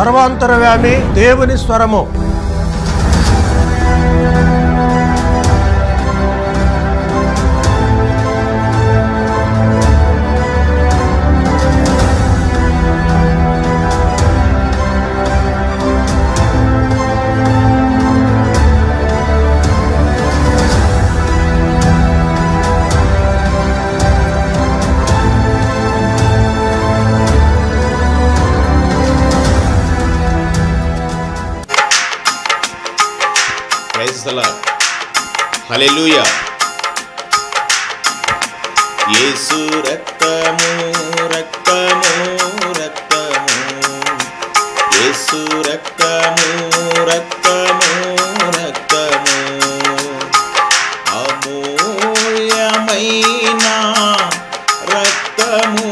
సర్వాంతరవ్యామి దేవుని స్వరము ప్రైజ్ దలా హల్లెలూయా యేసు రక్తము రక్తము రక్తము యేసు రక్తము రక్తము రక్తము అమూల్యమైన రక్తము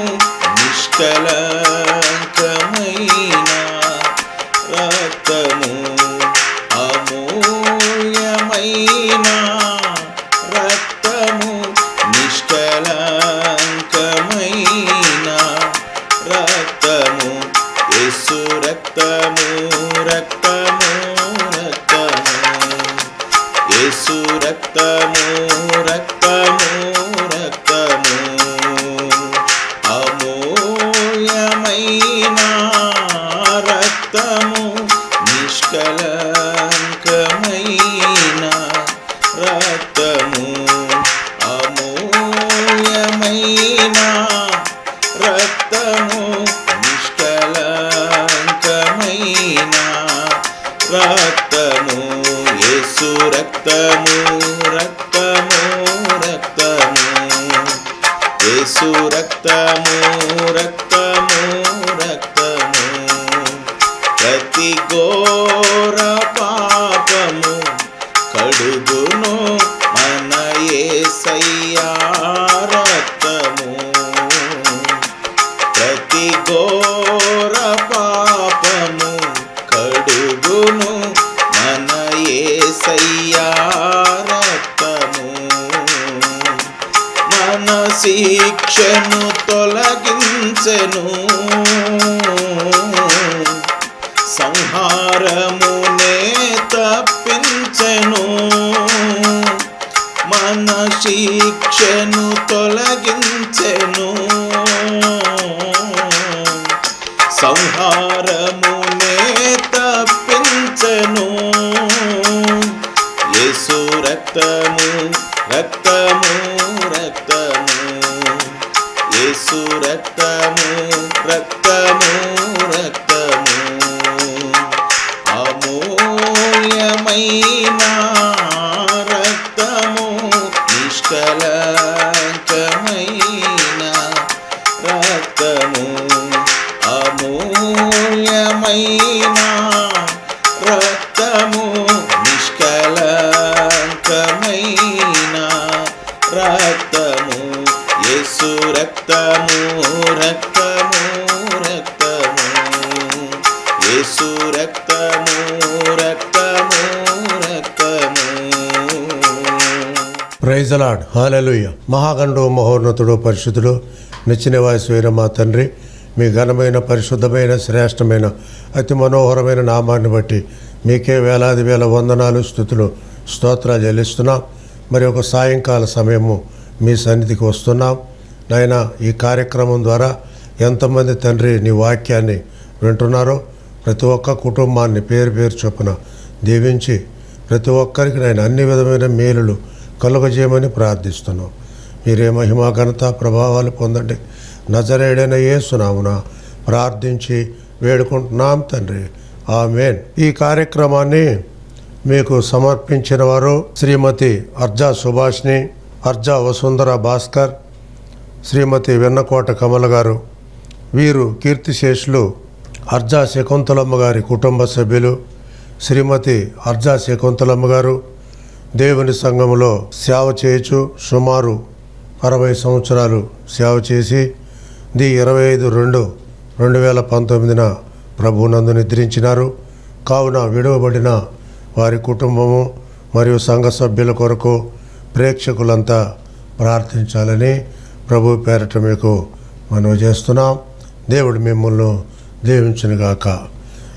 నిష్కలంకమైన రక్తము అమూల్యమైన రక్తము నిష్కలంకమైన రక్తము యేసు రక్తము రక్తము రక్తము యేసు రక్తము రక్తము రక్తము అమూల్యమైన రక్తము నిష్కలంకమైన రక్తము అమూల్యమైన రక్తము నిష్కలంకమైన రక్తము యేసు రక్తము రక్తము రక్తము యేసు రక్తము రక్తము రక్తము ప్రతి ఘోర పాపము కడుగును మన యేసయ్యా రక్తము ప్రతి ఘోర పాపము కడుగును మన యేసయ్యా రక్తము మన శిక్షను తొలగించెను సంహారమునే తప్పించెను మన శిక్షను తొలగించెను సంహారమునే తప్పించెను యేసు రక్తము రక్తము రక్తము యేసు రక్తము రక్తము రక్తము అమూల్యమైన రక్తము నిష్కలంకమైన రక్తము అమూల్యమైన రక్తము నిష్కలంకమైన రక్తము యేసు రక్తము రక్తము రక్తము యేసు రక్తము రక్తము రక్తము ప్రైజ్ అలాడ్ హాలెలుయ మహాగండు మహోన్నతుడు పరిశుద్ధుడు నిచ్చిన వాయుసైన మా తండ్రి మీ ఘనమైన పరిశుద్ధమైన శ్రేష్టమైన అతి మనోహరమైన నామాన్ని బట్టి మీకే వేలాది వేల వందనాలు స్థుతులు స్తోత్రాలు చెల్లిస్తున్నాం మరి ఒక సాయంకాల సమయము మీ సన్నిధికి వస్తున్నాం నాయన ఈ కార్యక్రమం ద్వారా ఎంతమంది తండ్రి నీ వాక్యాన్ని వింటున్నారో ప్రతి ఒక్క కుటుంబాన్ని పేరు పేరు చొప్పున దీవించి ప్రతి ఒక్కరికి నేను అన్ని విధమైన మేలులు కలుగజేయమని ప్రార్థిస్తున్నాం మీరే మహిమా ఘనత ప్రభావాలు పొందండి నజరేడైన యేసునామున ప్రార్థించి వేడుకుంటున్నాం తండ్రి ఆమెన్ ఈ కార్యక్రమాన్ని మీకు సమర్పించిన వారు శ్రీమతి అర్జా సుభాష్ని అర్జా వసుంధర భాస్కర్ శ్రీమతి వెన్నకోట కమల గారు వీరు కీర్తిశేషులు అర్జా శకుంతలమ్మ గారి కుటుంబ సభ్యులు శ్రీమతి అర్జా శకుంతలమ్మ గారు దేవుని సంఘములో సేవ చేయొచ్చు సుమారు అరవై సంవత్సరాలు సేవ చేసి ది ఇరవై ఐదు రెండు రెండు వేల పంతొమ్మిదిన ప్రభునందు నిద్రించినారు కావున విడువబడిన వారి కుటుంబము మరియు సంఘ సభ్యుల కొరకు ప్రేక్షకులంతా ప్రార్థించాలని ప్రభు పేరట మీకు మనవి చేస్తున్నాం దేవుడు మిమ్మల్ని దీవించునుగాక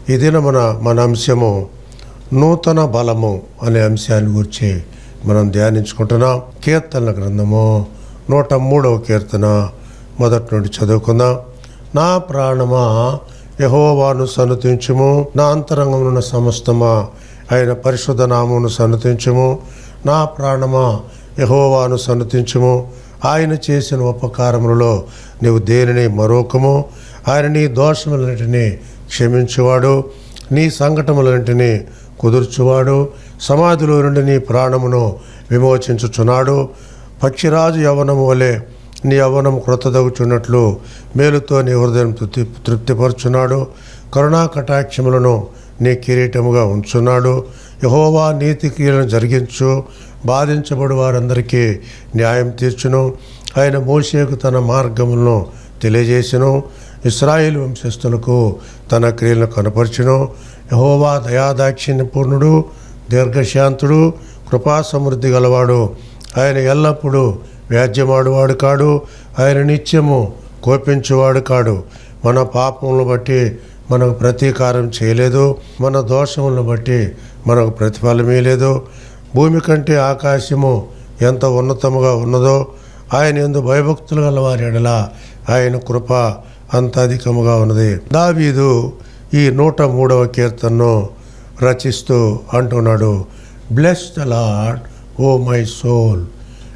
ఈ దినమున మన అంశము నూతన బలము అనే అంశాన్ని గురించి మనం ధ్యానించుకుంటున్నాం కీర్తనల గ్రంథము నూట మూడవ కీర్తన మొదటి నుండి చదువుకుందాం నా ప్రాణమా యహోవాను సన్నతించుము నా అంతరంగమున్న సమస్తమా ఆయన పరిశుద్ధ నామమును సన్నతించుము నా ప్రాణమా యహోవాను సన్నతించుము ఆయన చేసిన ఉపకారములలో నీవు దేనిని మరొకము ఆయన నీ దోషములన్నింటినీ క్షమించువాడు నీ సంకటములన్నింటినీ కుదుర్చువాడు సమాధిలో నుండి నీ ప్రాణమును విమోచించుచున్నాడు పక్షిరాజు యవనము వలె నీ యవనం క్రొత్తదగుచున్నట్లు మేలుతో నీ హృదయం తృప్తి తృప్తిపరుచున్నాడు కరుణా కటాక్షములను నీ కిరీటముగా ఉంచున్నాడు యహోవా నీతి క్రియలను జరిగించు బాధించబడి వారందరికీ న్యాయం తీర్చును ఆయన మోషేకు తన మార్గములను తెలియజేసెను ఇస్రాయేల్ వంశస్థులకు తన క్రియలను కనపరచును యహోవా దయాదాక్షిణ్యపూర్ణుడు దీర్ఘశాంతుడు కృపా సమృద్ధి గలవాడు ఆయన ఎల్లప్పుడూ వ్యాజ్యమాడువాడు కాడు ఆయన నిత్యము కోపించువాడు కాడు మన పాపములను బట్టి మనకు ప్రతీకారం చేయలేదు మన దోషములను బట్టి మనకు ప్రతిఫలమే లేదు భూమి కంటే ఆకాశము ఎంత ఉన్నతముగా ఉన్నదో ఆయన ఎందు భయభక్తులు గల వారి ఎడల ఆయన కృప అంత అధికముగా ఉన్నది దావీదు ఈ నూట మూడవ కీర్తనను రచిస్తూ అంటున్నాడు bless the Lord O my soul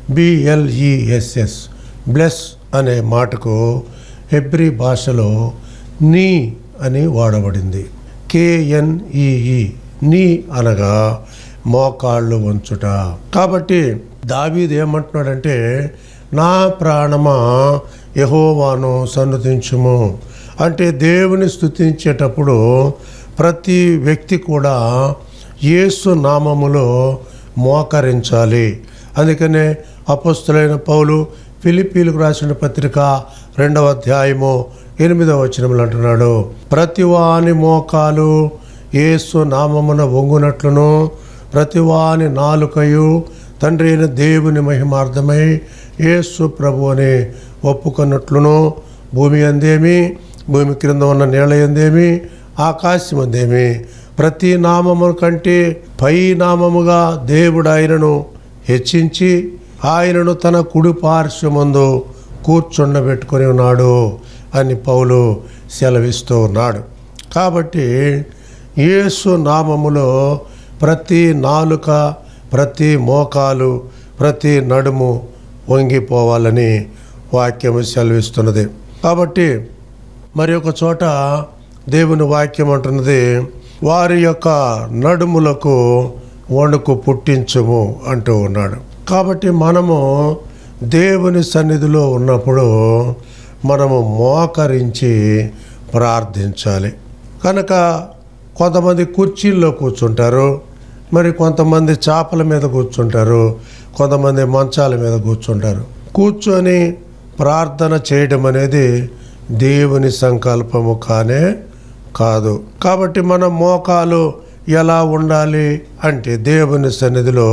B L E S S bless అనే మాటకు హెబ్రి భాషలో నీ అని వాడబడింది కేఎన్ఈఈ నీ అనగా మోకాళ్ళు వంచుట కాబట్టి దావీదు ఏమంటున్నాడంటే నా ప్రాణమా యహోవాను సన్నతించుము అంటే దేవుని స్తుతించేటప్పుడు ప్రతి వ్యక్తి కూడా యేసు నామములో మోకరించాలి అందుకనే అపస్తులైన పౌలు ఫిలిపీలకు రాసిన పత్రిక రెండవ అధ్యాయము ఎనిమిదవ వచనములు అంటున్నాడు ప్రతివాని మోకాలు యేసు నామమున వంగునట్లును ప్రతివాని నాలుకయు తండ్రి అయిన దేవుని మహిమార్థమై యేసు ప్రభు అని ఒప్పుకున్నట్లును భూమి అందేమి భూమి క్రింద ఉన్న నీళ్ళ ఎందేమి ఆకాశం అందేమి ప్రతి నామము కంటే పై నామముగా దేవుడు ఆయనను హెచ్చించి ఆయనను తన కుడి పార్శ్వమందు కూర్చుండబెట్టుకొని ఉన్నాడు అని పౌలు సెలవిస్తూ ఉన్నాడు కాబట్టి యేసు నామములో ప్రతి నాలుక ప్రతి మోకాలు ప్రతి నడుము వంగిపోవాలని వాక్యము సెలవిస్తున్నది కాబట్టి మరి ఒక చోట దేవుని వాక్యం అంటున్నది వారి యొక్క నడుములకు వణుకు పుట్టించుము అంటూ ఉన్నాడు కాబట్టి మనము దేవుని సన్నిధిలో ఉన్నప్పుడు మనము మోకరించి ప్రార్థించాలి కనుక కొంతమంది కుర్చీల్లో కూర్చుంటారు మరి కొంతమంది చాపల మీద కూర్చుంటారు కొంతమంది మంచాల మీద కూర్చుంటారు కూర్చొని ప్రార్థన చేయడం అనేది దేవుని సంకల్పము కానే కాదు కాబట్టి మన మోకాలు ఎలా ఉండాలి అంటే దేవుని సన్నిధిలో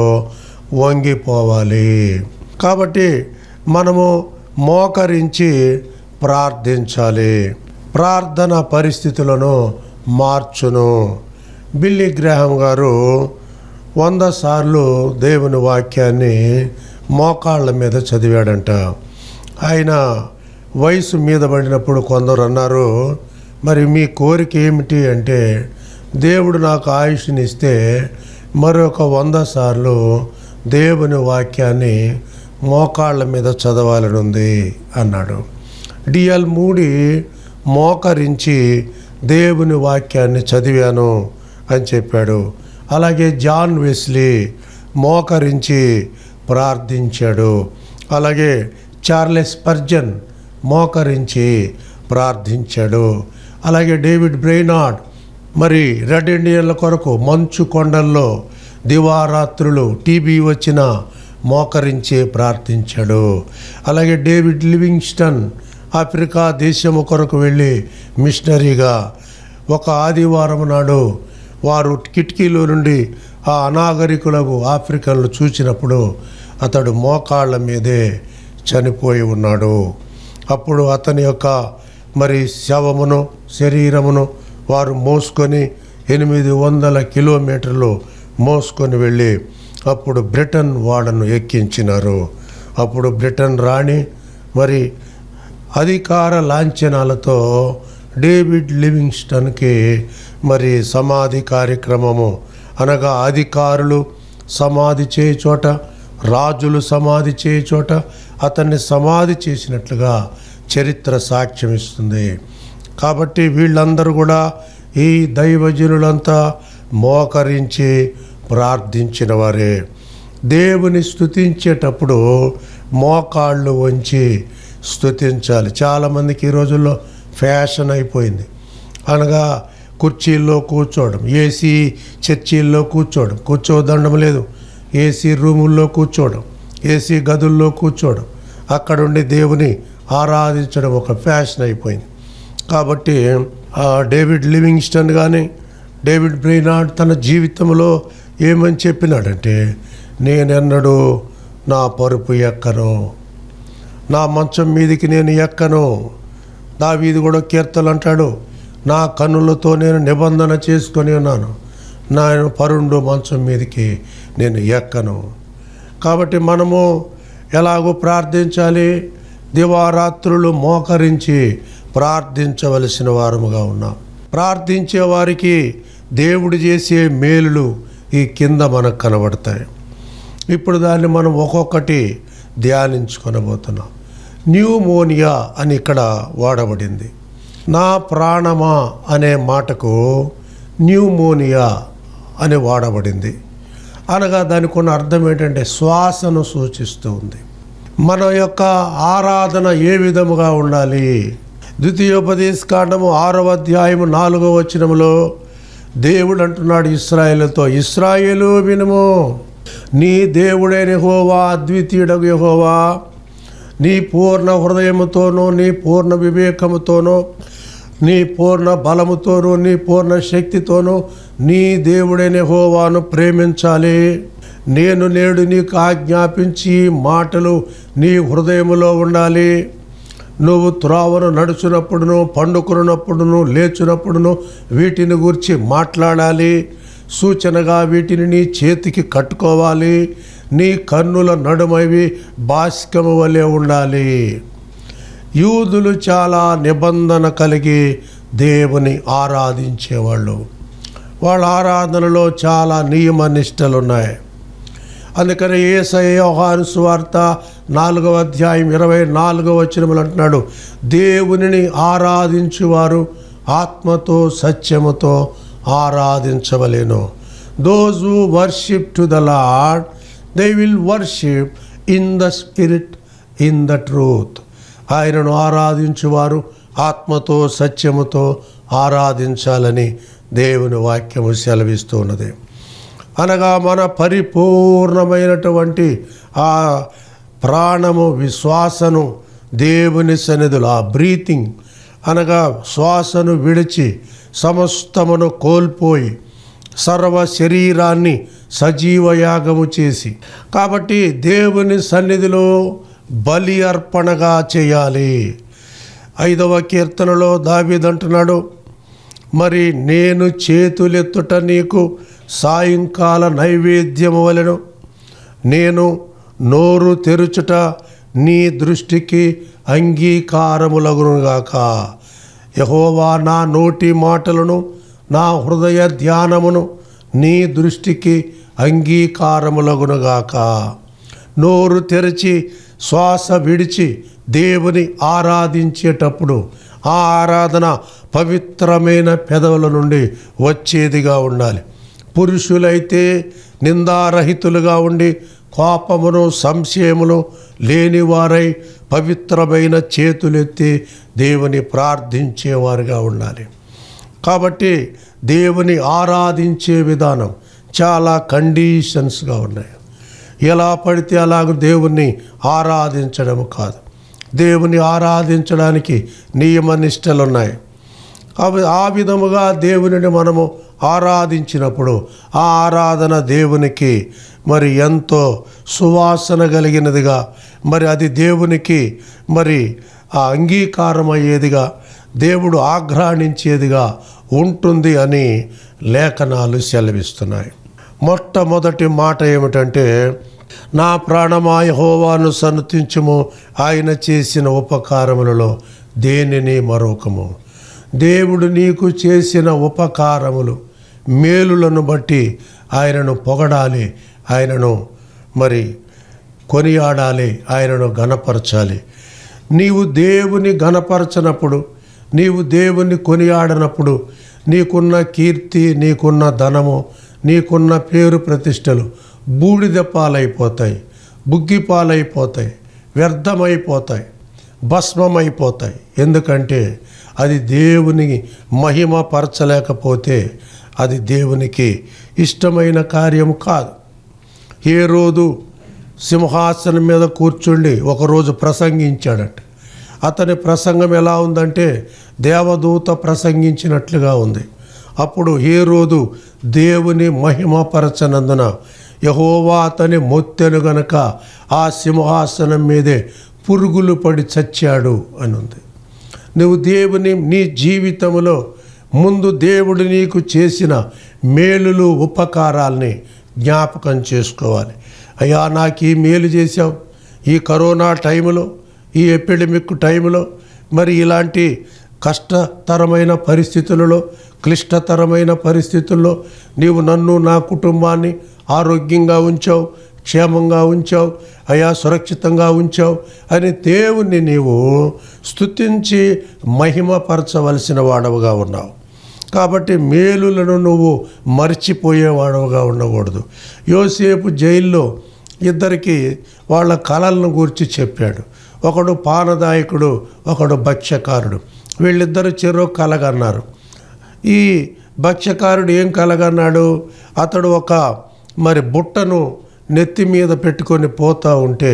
వంగిపోవాలి కాబట్టి మనము మోకరించి ప్రార్థించాలి ప్రార్థన పరిస్థితులను మార్చును బిల్లీ గ్రహం గారు వంద సార్లు దేవుని వాక్యాన్ని మోకాళ్ళ మీద చదివాడంట ఆయన వయసు మీద పడినప్పుడు కొందరు అన్నారు మరి మీ కోరిక ఏమిటి అంటే దేవుడు నాకు ఆయుష్ని ఇస్తే మరొక వంద సార్లు దేవుని వాక్యాన్ని మోకాళ్ళ మీద చదవాలని ఉంది అన్నాడు డిఎల్ మూడి మోకరించి దేవుని వాక్యాన్ని చదివాను అని చెప్పాడు అలాగే జాన్ వెస్లీ మోకరించి ప్రార్థించాడు అలాగే చార్లెస్ పర్జన్ మోకరించి ప్రార్థించాడు అలాగే డేవిడ్ బ్రెయినాడ్ మరి రెడ్ ఇండియన్ల కొరకు మంచు కొండల్లో దివారాత్రులు టీబీ వచ్చిన మోకరించి ప్రార్థించాడు అలాగే డేవిడ్ లివింగ్స్టన్ ఆఫ్రికా దేశము కొరకు వెళ్ళి మిషనరీగా ఒక ఆదివారం నాడు వారు కిటికీలో నుండి ఆ అనాగరికులకు ఆఫ్రికన్లు చూసినప్పుడు అతడు మోకాళ్ళ మీదే చనిపోయి ఉన్నాడు అప్పుడు అతని యొక్క మరి శవమును శరీరమును వారు మోసుకొని ఎనిమిది వందల కిలోమీటర్లు మోసుకొని వెళ్ళి అప్పుడు బ్రిటన్ వాడను ఎక్కించినారు అప్పుడు బ్రిటన్ రాణి మరి అధికార లాంఛనాలతో డేవిడ్ లివింగ్స్టన్కి మరి సమాధి కార్యక్రమము అనగా అధికారులు సమాధి చేయ చోట రాజులు సమాధి చేయ చోట అతన్ని సమాధి చేసినట్లుగా చరిత్ర సాక్ష్యం ఇస్తుంది కాబట్టి వీళ్ళందరూ కూడా ఈ దైవజనులంతా మోకరించి ప్రార్థించిన వారే దేవుని స్తుతించేటప్పుడు మోకాళ్ళు వంచి స్తుతించాలి చాలామందికి ఈ రోజుల్లో ఫ్యాషన్ అయిపోయింది అనగా కుర్చీల్లో కూర్చోవడం ఏసీ చర్చీల్లో కూర్చోవడం కూర్చోదండం లేదు ఏసీ రూముల్లో కూర్చోవడం ఏసీ గదుల్లో కూర్చోవడం అక్కడుండి దేవుని ఆరాధించడం ఒక ఫ్యాషన్ అయిపోయింది కాబట్టి ఆ డేవిడ్ లివింగ్స్టన్ కానీ డేవిడ్ బ్రెయినార్డ్ తన జీవితంలో ఏమని చెప్పినాడంటే నేనెన్నడూ నా పరుపు ఎక్కను నా మంచం మీదికి నేను ఎక్కను నా వీధి కూడా కీర్తలు అంటాడు నా కన్నులతో నేను నిబంధన చేసుకొని ఉన్నాను నా పరుండు మంచం మీదకి నేను ఎక్కను కాబట్టి మనము ఎలాగో ప్రార్థించాలి దివారాత్రులు మోకరించి ప్రార్థించవలసిన వారముగా ఉన్నాం ప్రార్థించే వారికి దేవుడు చేసే మేలులు ఈ కింద మనకు కనబడతాయి ఇప్పుడు దాన్ని మనం ఒక్కొక్కటి ధ్యానించుకొనబోతున్నాం న్యూమోనియా అని ఇక్కడ వాడబడింది నా ప్రాణమా అనే మాటకు న్యూమోనియా అని వాడబడింది అనగా దానికి ఉన్న అర్థం ఏంటంటే శ్వాసను సూచిస్తూ ఉంది మన యొక్క ఆరాధన ఏ విధముగా ఉండాలి ద్వితీయోపదేశకాండము ఆరవ అధ్యాయము నాలుగవ వచనములో దేవుడు అంటున్నాడు ఇస్రాయేలుతో ఇస్రాయేలు వినుము నీ దేవుడైన యెహోవా అద్వితీయుడగు యెహోవా నీ పూర్ణ హృదయముతోనూ నీ పూర్ణ వివేకముతోనూ నీ పూర్ణ బలముతోనూ నీ పూర్ణ శక్తితోనూ నీ దేవుడైన యెహోవాను ప్రేమించాలి నేను నేడు నీకు ఆజ్ఞాపించి ఈ మాటలు నీ హృదయములో ఉండాలి నువ్వు త్రోవను నడుచునప్పుడును పండుకున్నప్పుడును లేచునప్పుడును వీటిని గురించి మాట్లాడాలి సూచనగా వీటిని నీ చేతికి కట్టుకోవాలి నీ కన్నుల నడుమవి బాష్కము వలె ఉండాలి యూదులు చాలా నిబంధన కలిగి దేవుని ఆరాధించేవాళ్ళు వాళ్ళ ఆరాధనలో చాలా నియమ నిష్టలు ఉన్నాయి అందుకని ఏసై యోహాను సువార్త నాలుగవ అధ్యాయం ఇరవై నాలుగవ వచనములు అంటున్నాడు దేవునిని ఆరాధించువారు ఆత్మతో సత్యముతో ఆరాధించవలేను those who worship to the Lord they will worship in the spirit in the truth ఆయనను ఆరాధించువారు ఆత్మతో సత్యముతో ఆరాధించాలని దేవుని వాక్యము సెలవిస్తూ ఉన్నది అనగా మన పరిపూర్ణమైనటువంటి ఆ ప్రాణము విశ్వాసను దేవుని సన్నిధులు ఆ బ్రీతింగ్ అనగా శ్వాసను విడిచి సమస్తమును కోల్పోయి సర్వ శరీరాన్ని సజీవ యాగము చేసి కాబట్టి దేవుని సన్నిధిలో బలి అర్పణగా చేయాలి ఐదవ కీర్తనలో దావీదంటున్నాడు మరి నేను చేతులెత్తుట నీకు సాయంకాల నైవేద్యము వలెను నేను నోరు తెరుచుట నీ దృష్టికి అంగీకారములగునుగాక యహోవా నా నోటి మాటలను నా హృదయ ధ్యానమును నీ దృష్టికి అంగీకారములగునుగాక నోరు తెరిచి శ్వాస విడిచి దేవుని ఆరాధించేటప్పుడు ఆ ఆరాధన పవిత్రమైన పెదవుల నుండి వచ్చేదిగా ఉండాలి పురుషులైతే నిందారహితులుగా ఉండి కోపమును సంశయమును లేనివారై పవిత్రమైన చేతులెత్తి దేవుని ప్రార్థించేవారుగా ఉండాలి కాబట్టి దేవుని ఆరాధించే విధానం చాలా కండిషన్స్గా ఉన్నాయి ఎలా పడితే అలాగ దేవుణ్ణి ఆరాధించడం కాదు దేవుని ఆరాధించడానికి నియమ నిష్టలు ఉన్నాయి అవి ఆ విధముగా దేవునిని మనము ఆరాధించినప్పుడు ఆ ఆరాధన దేవునికి మరి ఎంతో సువాసన కలిగినదిగా మరి అది దేవునికి మరి ఆ అంగీకారం అయ్యేదిగా దేవుడు ఆఘ్రాణించేదిగా ఉంటుంది అని లేఖనాలు సెలవిస్తున్నాయి మొట్టమొదటి మాట ఏమిటంటే నా ప్రాణమా యెహోవాను సన్నతించుము ఆయన చేసిన ఉపకారములలో దేనిని మరొకము దేవుడు నీకు చేసిన ఉపకారములు మేలులను బట్టి ఆయనను పొగడాలి ఆయనను మరి కొనియాడాలి ఆయనను గణపరచాలి నీవు దేవుని గణపరచనప్పుడు నీవు దేవుని కొనియాడనప్పుడు నీకున్న కీర్తి నీకున్న ధనము నీకున్న పేరు ప్రతిష్టలు బూడిద పాలైపోతాయి బుగ్గి పాలైపోతాయి వ్యర్థమైపోతాయి భస్మమైపోతాయి ఎందుకంటే అది దేవుని మహిమ పరచలేకపోతే అది దేవునికి ఇష్టమైన కార్యం కాదు ఏ రోజు సింహాసనం మీద కూర్చుండి ఒకరోజు ప్రసంగించాడట అతని ప్రసంగం ఎలా ఉందంటే దేవదూత ప్రసంగించినట్లుగా ఉంది అప్పుడు ఏ రోజు దేవుని మహిమపరచనందున యహోవా అతని మొత్తెను గనక ఆ సింహాసనం మీదే పురుగులు పడి చచ్చాడు అని ఉంది నువ్వు దేవుని నీ జీవితంలో ముందు దేవుడు నీకు చేసిన మేలులు ఉపకారాల్ని జ్ఞాపకం చేసుకోవాలి అయ్యా నాకు ఈ మేలు చేశావు ఈ కరోనా టైంలో ఈ ఎపిడమిక్ టైంలో మరి ఇలాంటి కష్టతరమైన పరిస్థితులలో క్లిష్టతరమైన పరిస్థితుల్లో నీవు నన్ను నా కుటుంబాన్ని ఆరోగ్యంగా ఉంచావు క్షేమంగా ఉంచావు అయా సురక్షితంగా ఉంచావు అని దేవుణ్ణి నీవు స్తుతించి మహిమపరచవలసిన వాడవుగా ఉన్నావు కాబట్టి మేలులను నువ్వు మర్చిపోయేవాడవుగా ఉండకూడదు యోసేపు జైల్లో ఇద్దరికి వాళ్ళ కళలను గురించి చెప్పాడు ఒకడు పానదాయకుడు ఒకడు భక్ష్యకారుడు వీళ్ళిద్దరు చెరో కలగన్నారు ఈ భక్ష్యకారుడు ఏం కలగన్నాడు అతడు ఒక మరి బుట్టను నెత్తి మీద పెట్టుకొని పోతూ ఉంటే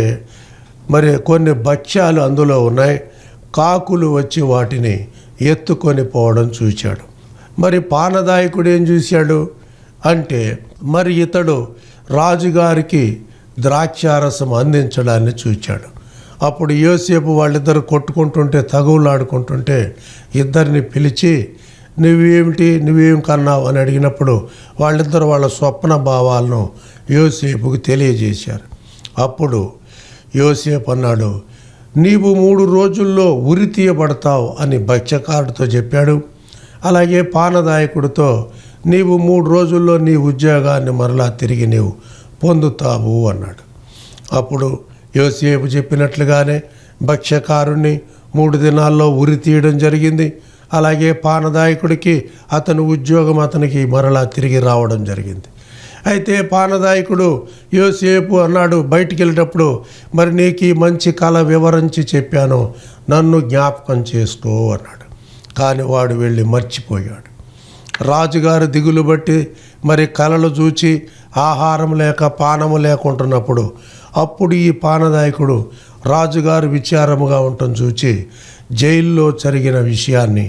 మరి కొన్ని భక్ష్యాలు అందులో ఉన్నాయి కాకులు వచ్చి వాటిని ఎత్తుకొని పోవడం చూశాడు మరి పానదాయకుడు ఏం చూశాడు అంటే మరి ఇతడు రాజుగారికి ద్రాక్షారసం అందించడాన్ని చూచాడు అప్పుడు యోసేపు వాళ్ళిద్దరు కొట్టుకుంటుంటే తగువులాడుకుంటుంటే ఇద్దరిని పిలిచి నువ్వేమిటి నువ్వేం కన్నావు అని అడిగినప్పుడు వాళ్ళిద్దరు వాళ్ళ స్వప్న భావాలను యోసేపుకు తెలియజేశారు అప్పుడు యోసేపు అన్నాడు నీవు మూడు రోజుల్లో ఉరి తీయబడతావు అని భక్ష్యకారుడితో చెప్పాడు అలాగే పానదాయకుడితో నీవు మూడు రోజుల్లో నీ ఉద్యోగాన్ని మరలా తిరిగి నీవు పొందుతావు అన్నాడు అప్పుడు యోసేపు చెప్పినట్లుగానే భక్ష్యకారుణ్ణి మూడు దినాల్లో ఉరి తీయడం జరిగింది అలాగే పానదాయకుడికి అతని ఉద్యోగం అతనికి మరలా తిరిగి రావడం జరిగింది అయితే పానదాయకుడు యోసేపు అన్నాడు బయటికి వెళ్ళేటప్పుడు మరి నీకు ఈ మంచి కళ వివరించి చెప్పాను నన్ను జ్ఞాపకం చేసుకో అన్నాడు కానీ వాడు వెళ్ళి మర్చిపోయాడు రాజుగారు దిగులు బట్టి మరి కళలు చూచి ఆహారం లేక పానము లేకుంటున్నప్పుడు అప్పుడు ఈ పానదాయకుడు రాజుగారు విచారముగా ఉండటం చూచి జైల్లో జరిగిన విషయాన్ని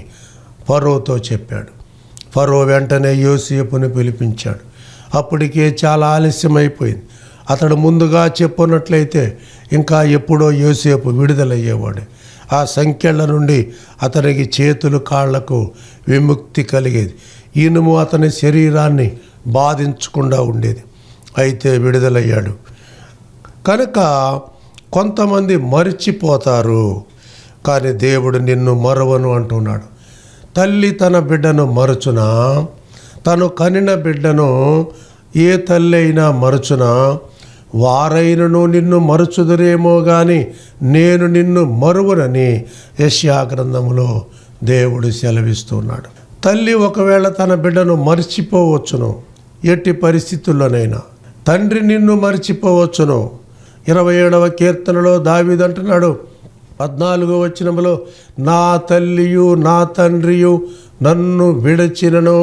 ఫరోతో చెప్పాడు ఫరో వెంటనే యోసేపుని పిలిపించాడు అప్పటికే చాలా ఆలస్యమైపోయింది అతడు ముందుగా చెప్పున్నట్లయితే ఇంకా ఎప్పుడో యోసేపు విడుదలయ్యేవాడు ఆ సంఖ్యల నుండి అతనికి చేతులు కాళ్లకు విముక్తి కలిగేది ఇనుము అతని శరీరాన్ని బాధించకుండా ఉండేది అయితే విడుదలయ్యాడు కనుక కొంతమంది మరిచిపోతారు కానీ దేవుడు నిన్ను మరవను అంటున్నాడు తల్లి తన బిడ్డను మరచునా తను కనిన బిడ్డను ఏ తల్లి అయినా మరచునా వారైనను నిన్ను మరచుదురేమో కానీ నేను నిన్ను మరువనని యశ్యా గ్రంథములో దేవుడు సెలవిస్తున్నాడు తల్లి ఒకవేళ తన బిడ్డను మర్చిపోవచ్చును ఎట్టి పరిస్థితుల్లోనైనా తండ్రి నిన్ను మర్చిపోవచ్చును ఇరవై ఏడవ కీర్తనలో దావిదంటున్నాడు పద్నాలుగో వచనములో నా తల్లియు నా తండ్రియు నన్ను విడచినను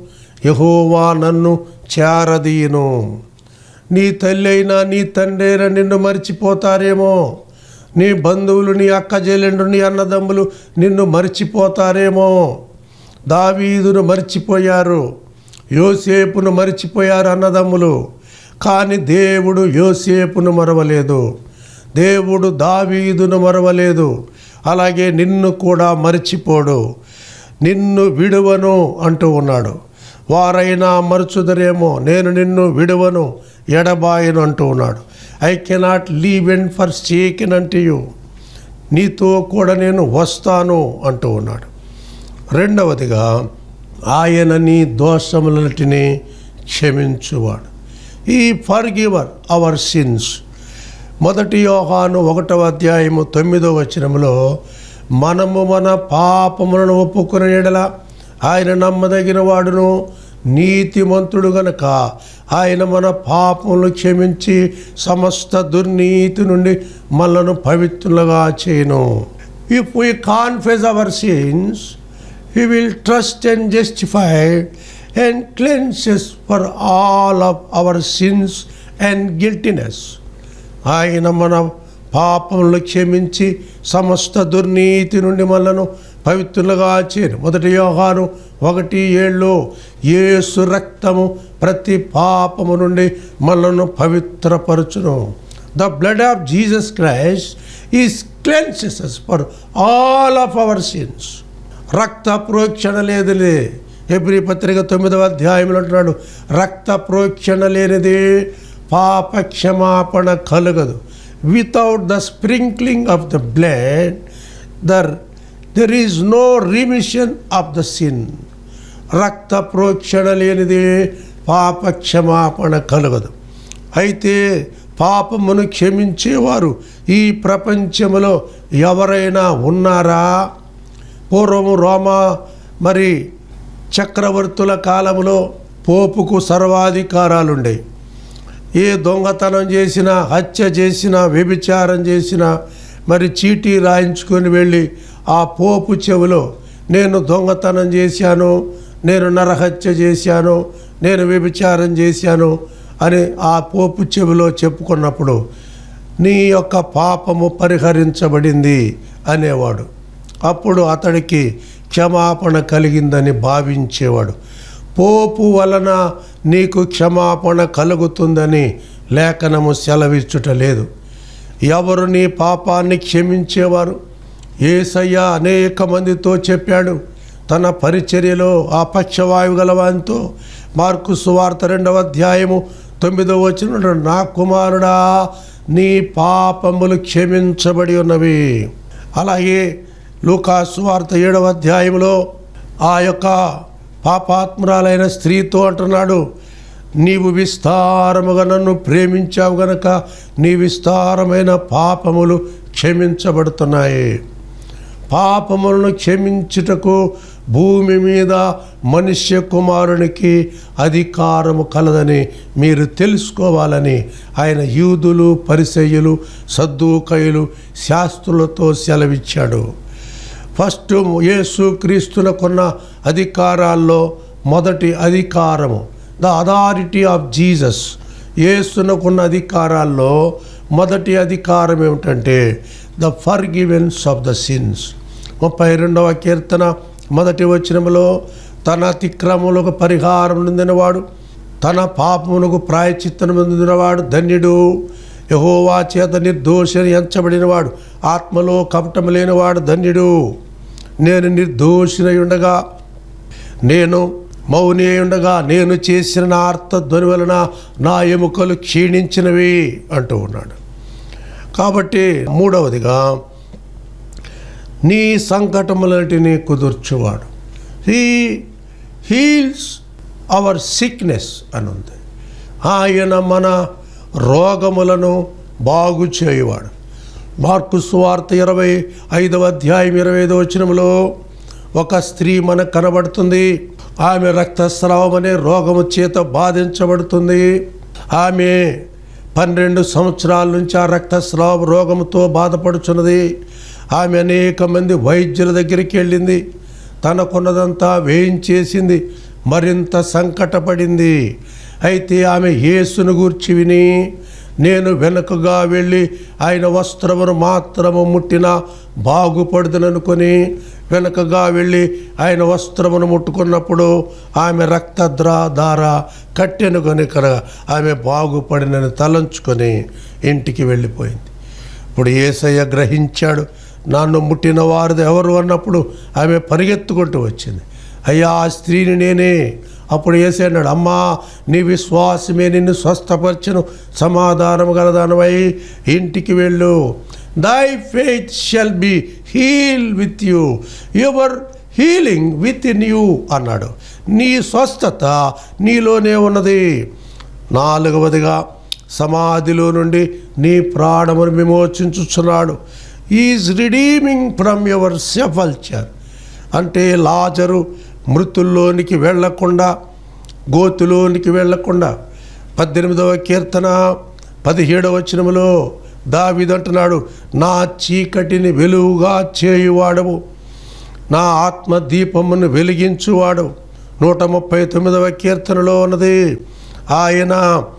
యహోవా నన్ను చేరదీయను నీ తల్లి అయినా నీ తండ్రి అయినా నిన్ను మర్చిపోతారేమో నీ బంధువులు నీ అక్క చెల్లెండు నీ అన్నదమ్ములు నిన్ను మర్చిపోతారేమో దావీదును మర్చిపోయారు యోసేపును మర్చిపోయారు అన్నదమ్ములు కానీ దేవుడు యోసేపును మరవలేదు దేవుడు దావీదును మరవలేదు అలాగే నిన్ను కూడా మర్చిపోడు నిన్ను విడువను అంటూ ఉన్నాడు వారైనా మరుచుదరేమో నేను నిన్ను విడువను ఎడబాయను అంటూ ఉన్నాడు I cannot leave and forsaken అంటే యూ నీతో కూడా నేను వస్తాను అంటూ ఉన్నాడు రెండవదిగా ఆయన నీ దోషములన్నిటినీ క్షమించువాడు ఈ ఫర్ గివర్ అవర్ సిన్స్ మొదటి యోహాను ఒకటవ అధ్యాయము తొమ్మిదో వచనంలో మనము మన పాపములను ఒప్పుకునే ఎడల ఆయన నమ్మదగిన వాడును నీతిమంతుడు గనక ఆయన మన పాపములు క్షమించి సమస్త దుర్నీతి నుండి మనలను పవిత్రులుగా చేయను if we confess our sins he will trust and justified and cleanses for all of our sins and guiltiness ఆయన మన పాపములు క్షమించి సమస్త దుర్నీతి నుండి మనలను పవిత్రులుగా చేయను మొదటి యోహాను ఒకటి ఏళ్ళు యేసు రక్తము ప్రతి పాపము నుండి మనలను పవిత్రపరచును the blood of Jesus Christ is cleanses for all of our sins రక్త ప్రోక్షణ లేదులే ఎబ్రి పత్రిక తొమ్మిదవ అధ్యాయంలో అంటున్నాడు రక్త ప్రోక్షణ లేనిది పాప క్షమాపణ కలగదు without the sprinkling of the blood there there is no remission of the sin రక్త ప్రోక్షణ లేనిది పాప క్షమాపణ కలగదు అయితే పాపమును క్షమించేవారు ఈ ప్రపంచంలో ఎవరైనా ఉన్నారా పూర్వము రోమా మరి చక్రవర్తుల కాలంలో పోపుకు సర్వాధికారాలుండేవి ఏ దొంగతనం చేసినా హత్య చేసినా వ్యభిచారం చేసినా మరి చీటీ రాయించుకొని వెళ్ళి ఆ పోపు చెవిలో నేను దొంగతనం చేశాను నేను నరహత్య చేశాను నేను వ్యభిచారం చేశాను అని ఆ పోపు చెవిలో చెప్పుకున్నప్పుడు నీ యొక్క పాపము పరిహరించబడింది అనేవాడు అప్పుడు అతడికి క్షమాపణ కలిగిందని భావించేవాడు పోపు వలన నీకు క్షమాపణ కలుగుతుందని లేఖనము సెలవిచ్చుట లేదు ఎవరు నీ పాపాన్ని క్షమించేవారు ఏసయ్య అనేక మందితో చెప్పాడు తన పరిచర్యలో ఆ పక్షవాయు గలవానితో మార్కు సువార్త రెండవ అధ్యాయము తొమ్మిదవ వచ్చిన నా కుమారుడా నీ పాపములు క్షమించబడి ఉన్నవి అలాగే లూకా సువార్త ఏడవ అధ్యాయంలో ఆ యొక్క పాపాత్మురాలైన స్త్రీతో అంటున్నాడు నీవు విస్తారముగా నన్ను ప్రేమించావు గనక నీ విస్తారమైన పాపములు క్షమించబడుతున్నాయి పాపములను క్షమించుటకు భూమి మీద మనుష్య కుమారునికి అధికారము కలదని మీరు తెలుసుకోవాలని ఆయన యూదులు పరిసయ్యులు సద్దుకయులు శాస్త్రులతో సెలవిచ్చాడు ఫస్ట్ యేసు క్రీస్తునకున్న అధికారాల్లో మొదటి అధికారము ద అథారిటీ ఆఫ్ జీసస్ యేసునకున్న అధికారాల్లో మొదటి అధికారం ఏమిటంటే the forgiveness of the sins ముప్పై రెండవ కీర్తన మొదటి వచనములో తన అతిక్రమములకు పరిహారం పొందినవాడు తన పాపమునకు ప్రాయచిత్తను పొందినవాడు ధన్యుడు యహోవా చేత నిర్దోషని ఎంచబడినవాడు ఆత్మలో కపటము లేనివాడు ధన్యుడు నేను నిర్దోషినై ఉండగా నేను మౌని అయి ఉండగా నేను చేసిన నా అర్థధ్వని వలన నా ఎముకలు క్షీణించినవి అంటూ ఉన్నాడు కాబట్టి మూడవదిగా నీ సంకటములన్నిటినీ కుదుర్చువాడు హీ హీల్స్ అవర్ సిక్నెస్ అని ఉంది ఆయన మన రోగములను బాగు చేయువాడు మార్కు సువార్త ఇరవై ఐదవ అధ్యాయం ఇరవై ఐదవ వచనంలో ఒక స్త్రీ మనకు కనబడుతుంది ఆమె రక్తస్రావం అనే రోగము చేత బాధించబడుతుంది ఆమె పన్నెండు సంవత్సరాల నుంచి ఆ రక్తస్రావ రోగముతో బాధపడుచున్నది ఆమె అనేక మంది వైద్యుల దగ్గరికి వెళ్ళింది తనకున్నదంతా వేయించేసింది మరింత సంకటపడింది అయితే ఆమె యేసును గూర్చి విని నేను వెనుకగా వెళ్ళి ఆయన వస్త్రమును మాత్రము ముట్టిన బాగుపడుదననుకొని వెనుకగా వెళ్ళి ఆయన వస్త్రమును ముట్టుకున్నప్పుడు ఆమె రక్తద్రా దార కట్టెను కనుక ఆమె బాగుపడినని తలంచుకొని ఇంటికి వెళ్ళిపోయింది ఇప్పుడు ఏసయ్య గ్రహించాడు నన్ను ముట్టిన వారిది ఎవరు అన్నప్పుడు ఆమె పరిగెత్తుకుంటూ వచ్చింది అయ్యా ఆ స్త్రీని నేనే అప్పుడు వేసి అన్నాడు అమ్మా నీ విశ్వాసమే నిన్ను స్వస్థపరచును సమాధానం గలదానమై ఇంటికి వెళ్ళు thy faith shall be heal with you your healing within you అన్నాడు నీ స్వస్థత నీలోనే ఉన్నది నాలుగవదిగా సమాధిలో నుండి నీ ప్రాణమును విమోచించుచున్నాడు is redeeming from your sepulchre అంటే లాజరు మృతుల్లోనికి వెళ్ళకుండా గోతులోనికి వెళ్ళకుండా పద్దెనిమిదవ కీర్తన పదిహేడవ వచనములో దావిదంటున్నాడు నా చీకటిని వెలుగుగా చేయువాడవు నా ఆత్మ దీపమును వెలిగించువాడు నూట ముప్పై తొమ్మిదవ కీర్తనలో ఉన్నది ఆయన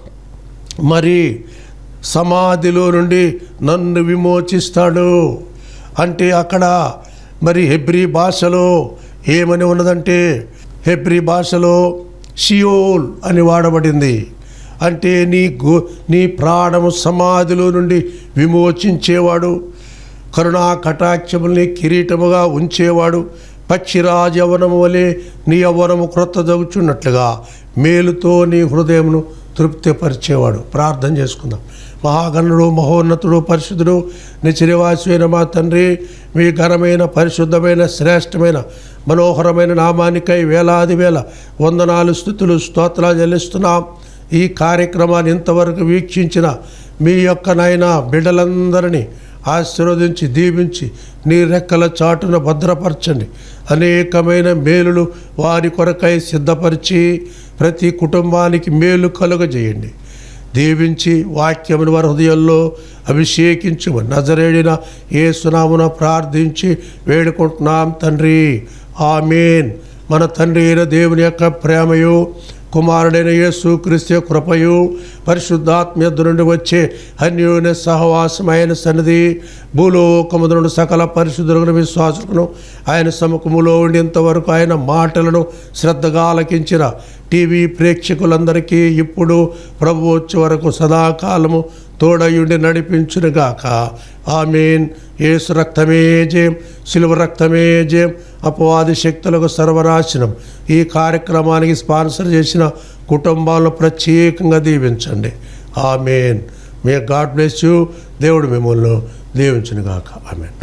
మరి సమాధిలో నుండి నన్ను విమోచిస్తాడు అంటే అక్కడ మరి హెబ్రీ భాషలో ఏమని ఉన్నదంటే హెబ్రీ భాషలో షియోల్ అని వాడబడింది అంటే నీ గో నీ ప్రాణము సమాధిలో నుండి విమోచించేవాడు కరుణా కటాక్షముల్ని కిరీటముగా ఉంచేవాడు పక్షిరాజ యవనము వలె నీ యవ్వనము క్రొత్త దగుచున్నట్లుగా మేలుతో నీ హృదయమును తృప్తిపరిచేవాడు ప్రార్థన చేసుకుందాం మహాగణుడు మహోన్నతుడు పరిశుద్ధుడు నిచరివాసి మా తండ్రి మీ ఘనమైన పరిశుద్ధమైన శ్రేష్టమైన మనోహరమైన నామానికై వేలాది వేల వందనాలు స్థుతులు స్తోత్రాలు చెల్లిస్తున్నాం ఈ కార్యక్రమాన్ని ఇంతవరకు వీక్షించిన మీ యొక్క నాయన బిడ్డలందరినీ ఆశీర్వదించి దీవించి నీ రెక్కల చాటున భద్రపరచండి అనేకమైన మేలులు వారి కొరకై సిద్ధపరిచి ప్రతి కుటుంబానికి మేలు కలుగజేయండి దీవించి వాక్యమును వారి హృదయంలో అభిషేకించు నజరేడిన ఏ సునామున ప్రార్థించి వేడుకుంటున్నాం తండ్రి ఆమెన్ మన తండ్రి అయిన దేవుని యొక్క ప్రేమయు కుమారుడైన యేసు క్రీస్తు కృపయు పరిశుద్ధాత్మ్యత నుండి వచ్చే అన్యోన్య సహవాసమైన సన్నిధి భూలోకముద నుండి సకల పరిశుద్ధులను విశ్వాసులను ఆయన సముఖములో ఉండి ఇంతవరకు ఆయన మాటలను శ్రద్ధగా ఆలకించిన టీవీ ప్రేక్షకులందరికీ ఇప్పుడు ప్రభు వచ్చే వరకు సదాకాలము తోడయుండి నడిపించునుగాక ఆమెన్ యేసు రక్తమే జయం సిలువ రక్తమే జయం అపవాది శక్తులకు సర్వనాశనం ఈ కార్యక్రమానికి స్పాన్సర్ చేసిన కుటుంబాలను ప్రత్యేకంగా దీవించండి amen may God bless you దేవుడు మిమ్మల్ని దీవించునుగాక ఆమెన్